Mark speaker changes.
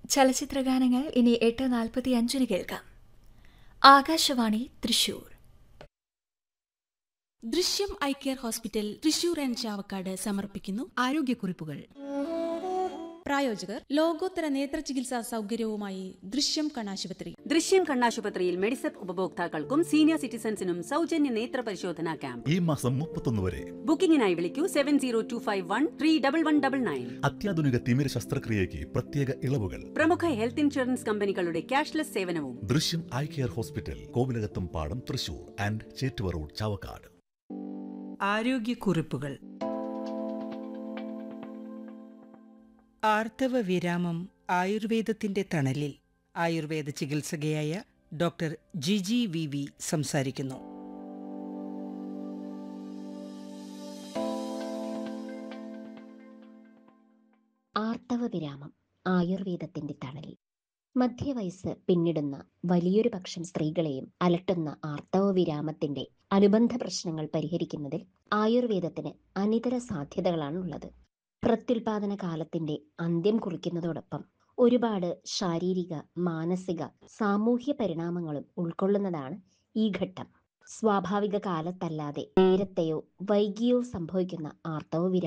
Speaker 1: ചലച്ചിത്ര ഗാനങ്ങൾ ഇനി എട്ട് നാൽപ്പത്തി അഞ്ചിന് കേൾക്കാം Akashvani Thrissur
Speaker 2: Drishyam eye care hospital Thrissur and Chavakkad സമർപ്പിക്കുന്നു
Speaker 3: ആരോഗ്യക്കുറിപ്പുകൾ
Speaker 2: പ്രായോജകർ ലോകോത്തര നേത്ര ചികിത്സാ സൗകര്യവുമായി ദൃശ്യം കണ്ണാശുപത്രി
Speaker 4: ദൃശ്യം കണ്ണാശുപത്രിയിൽ മെഡിസെപ്പ് ഉപഭോക്താക്കൾക്കും സീനിയർ സിറ്റിസൺസിനും സൗജന്യ നേത്ര പരിശോധനാ ക്യാമ്പ്
Speaker 5: ഈ മാസം മുപ്പത്തൊന്ന് വരെ
Speaker 4: ബുക്കിംഗിനായി വിളിക്കൂ seven zero two five one three double one double nine
Speaker 5: അത്യാധുനിക തിമിര ശസ്ത്രക്രിയയ്ക്ക് പ്രത്യേക ഇളവുകൾ
Speaker 4: പ്രമുഖ ഹെൽത്ത് ഇൻഷുറൻസ് കമ്പനികളുടെ ക്യാഷ്ലെസ് സേവനവും
Speaker 5: ദൃശ്യം eye care hospital Kovilakathumpadam Thrissur and Chettuva road Chavakkad
Speaker 3: ആരോഗ്യക്കുറിപ്പുകൾ ആർത്തവ വിരാമം ആയുർവേദത്തിന്റെ തണലിൽ ആയുർവേദ ചികിത്സകയായ ഡോക്ടർ ജിജി വി വി സംസാരിക്കുന്നു
Speaker 6: ആർത്തവ വിരാമം ആയുർവേദത്തിന്റെ തണലിൽ മധ്യവയസ്സ് പിന്നിടുന്ന വലിയൊരു പക്ഷം സ്ത്രീകളെയും അലട്ടുന്ന ആർത്തവ വിരാമത്തിന്റെ അനുബന്ധ പ്രശ്നങ്ങൾ പരിഹരിക്കുന്നതിൽ ആയുർവേദത്തിന് അനിതര സാധ്യതകളാണുള്ളത് പ്രത്യുൽപാദന കാലത്തിന്റെ അന്ത്യം കുറിക്കുന്നതോടൊപ്പം ഒരുപാട് ശാരീരിക മാനസിക സാമൂഹ്യ പരിണാമങ്ങളും ഉൾക്കൊള്ളുന്നതാണ് ഈ ഘട്ടം സ്വാഭാവിക കാലത്തല്ലാതെ നേരത്തെയോ വൈകിയോ സംഭവിക്കുന്ന ആർത്തവ വിരാമം